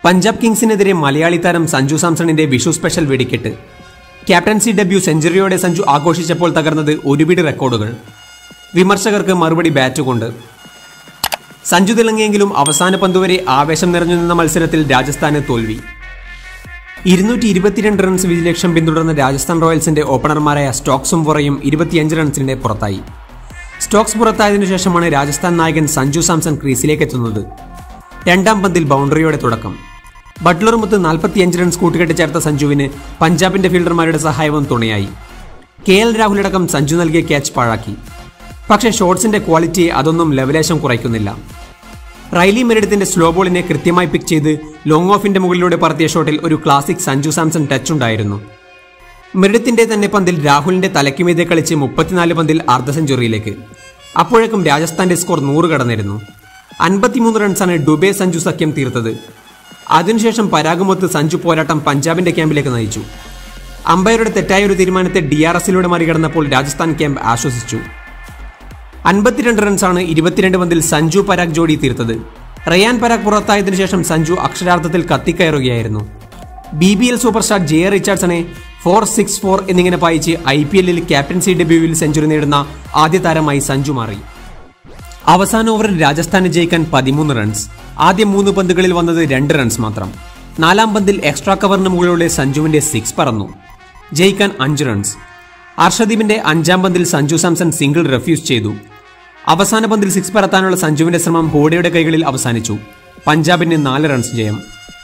പഞ്ചാബ് കിങ്സിനെതിരെ മലയാളി താരം സഞ്ജു സാംസണിന്റെ വിഷു സ്പെഷ്യൽ വെടിക്കെട്ട് ക്യാപ്റ്റൻസി ഡെബ്യൂ സെഞ്ചുറിയോടെ സഞ്ജു ആഘോഷിച്ചപ്പോൾ തകർന്നത് ഒരുപിടി റെക്കോർഡുകൾ വിമർശകർക്ക് മറുപടി ബാറ്റ് കൊണ്ട് സഞ്ജു തിളങ്ങിയെങ്കിലും അവസാന പന്തുവരെ ആവേശം നിറഞ്ഞു നിന്ന മത്സരത്തിൽ രാജസ്ഥാന് തോൽവി ഇരുന്നൂറ്റി ഇരുപത്തിരണ്ട് റൺസ് വിജയലക്ഷ്യം പിന്തുടർന്ന രാജസ്ഥാൻ റോയൽസിന്റെ ഓപ്പണർമാരായ സ്റ്റോക്സും വൊറയും ഇരുപത്തിയഞ്ച് റൺസിന്റെ പുറത്തായി സ്റ്റോക്സ് പുറത്തായതിനു ശേഷമാണ് രാജസ്ഥാൻ നായകൻ സഞ്ജു സാംസൺ ക്രീസിലേക്ക് എത്തുന്നത് രണ്ടാം പന്തിൽ ബൗണ്ടറിയോടെ തുടക്കം ബട്ട്ലറുമൊത്ത് നാൽപ്പത്തിയഞ്ച് റൺസ് കൂട്ടുകെട്ട് ചേർത്ത സഞ്ജുവിന് പഞ്ചാബിന്റെ ഫീൽഡർമാരുടെ സഹായവും തുണയായി കെ എൽ രാഹുലടക്കം സഞ്ജു നൽകിയ ക്യാച്ച് പാഴാക്കി പക്ഷേ ഷോട്ട്സിന്റെ ക്വാളിറ്റി അതൊന്നും ലെവലേശം കുറയ്ക്കുന്നില്ല റൈലി മെരിഡത്തിന്റെ സ്ലോ ബോളിനെ കൃത്യമായി പിക്ക് ചെയ്ത് ലോങ് ഓഫിന്റെ മുകളിലൂടെ പറത്തിയ ഷോട്ടിൽ ഒരു ക്ലാസിക് സഞ്ജു സാംസൺ ടച്ച് ഉണ്ടായിരുന്നു മെരിഡത്തിന്റെ തന്നെ പന്തിൽ രാഹുലിന്റെ തലയ്ക്കുമീതെ കളിച്ച് മുപ്പത്തിനാല് പന്തിൽ അർദ്ധ സെഞ്ചുറിയിലേക്ക് അപ്പോഴേക്കും രാജസ്ഥാന്റെ സ്കോർ നൂറ് കടന്നിരുന്നു അൻപത്തിമൂന്ന് റൺസാണ് ഡുബെ സഞ്ജു സഖ്യം തീർത്തത് അതിനുശേഷം പരാഗമൊത്ത് സഞ്ജു പോരാട്ടം പഞ്ചാബിന്റെ ക്യാമ്പിലേക്ക് നയിച്ചു അമ്പയറുടെ തെറ്റായ ഒരു തീരുമാനത്തെ ഡി ആർ എസിലൂടെ മറികടന്നപ്പോൾ രാജസ്ഥാൻ ക്യാമ്പ് ആശ്വസിച്ചു അൻപത്തിരണ്ട് റൺസാണ് ഇരുപത്തിരണ്ട് പന്തിൽ സഞ്ജു പരാഗ് ജോഡി തീർത്തത് റയാൻ പരാഗ് പുറത്തായതിനു ശേഷം സഞ്ജു അക്ഷരാർത്ഥത്തിൽ കത്തിക്കയറുകയായിരുന്നു B B L super star J റിച്ചാർഡ്സനെ ഫോർ സിക്സ് ഫോർ എന്നിങ്ങനെ പായിച്ച് ഐ പി എല്ലിൽ ക്യാപ്റ്റൻസി ഡെബ്യൂവിൽ സെഞ്ചുറി നേടുന്ന ആദ്യ താരമായി സഞ്ജു മാറി അവസാന ഓവറിൽ രാജസ്ഥാന് ജയിക്കാൻ പതിമൂന്ന് റൺസ് ആദ്യ മൂന്ന് പന്തുകളിൽ വന്നത് രണ്ട് റൺസ് മാത്രം നാലാം പന്തിൽ എക്സ്ട്രാ കവറിന് മുകളിലൂടെ സഞ്ജുവിന്റെ സിക്സ് പറന്നു ജയിക്കാൻ അഞ്ച് റൺസ് അർഷദീപിന്റെ അഞ്ചാം പന്തിൽ സഞ്ജു സാംസൺ സിംഗിൾ റെഫ്യൂസ് ചെയ്തു അവസാന പന്തിൽ സിക്സ് പറത്താനുള്ള സഞ്ജുവിന്റെ ശ്രമം ഹോഡയുടെ കൈകളിൽ അവസാനിച്ചു പഞ്ചാബിന് നാല് റൺസ് ജയം